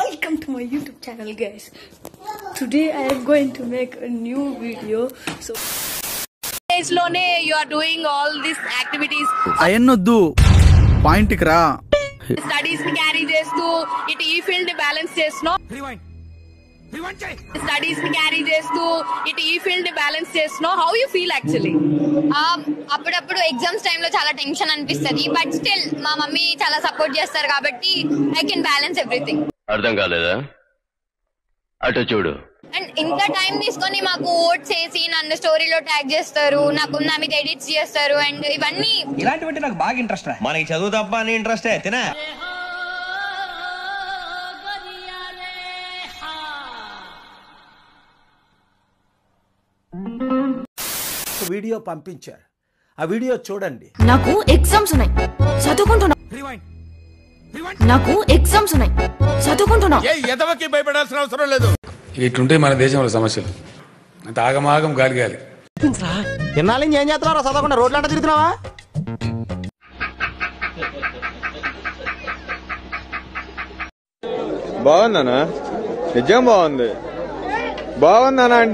Welcome to my YouTube channel, guys. Today I am going to make a new video. So days లోనే you are doing all this activities అయన్నొద్దు పాయింట్కి రా studies ని carry చేస్తూ ఇటు ఈ field ని బ్యాలెన్స్ చేస్తున్నావు స్టడీస్ ని క్యారీ చేస్తూ ఇటు ఈ ఫీల్డ్ ని బ్యాలెన్స్ చేస్తున్నావు హౌ యూ ఫీల్ యాక్చువల్లీ అప్పుడప్పుడు ఎగ్జామ్స్ టైంలో చాలా టెన్షన్ అనిపిస్తుంది బట్ స్టిల్ మా మమ్మీ చాలా సపోర్ట్ చేస్తారు కాబట్టి ఐ కెన్ బ్యాలెన్స్ ఎవ్రీథింగ్ అర్థం కాలేదా అటు చూడు అండ్ ఇంత టైం తీసుకొని మాకు ఓట్స్ వేసి నన్ను స్టోరీలో ట్యాగ్ చేస్తారు నాకు నా మీద ఎడిట్స్ చేస్తారు అండ్ ఇవన్నీ ఇలాంటివంటే నాకు బాగా ఇంట్రెస్ట్ రా మనకి చదువు తప్ప అని ఇంట్రెస్టే తినా వీడియో పంపించారు ఆ వీడియో చూడండి నాకు ఎగ్జామ్స్ ఉన్నాయి చదువుకుంటున్నా నాకు ఎగ్జామ్స్ ఉన్నాయి చదువుకుంటున్నా ఎదవకి భయపడాల్సిన అవసరం లేదు ఇట్లుంటే మన దేశంలో సమస్యలు అంత ఆగమాగం గాలి గాలి ఎన్నాళ్ళు ఏం చేస్తున్నారా చదవకుండా రోడ్లు అంటే తిరుగుతున్నావా బాగుందనా నిజం బాగుంది బాగుందనా అంటే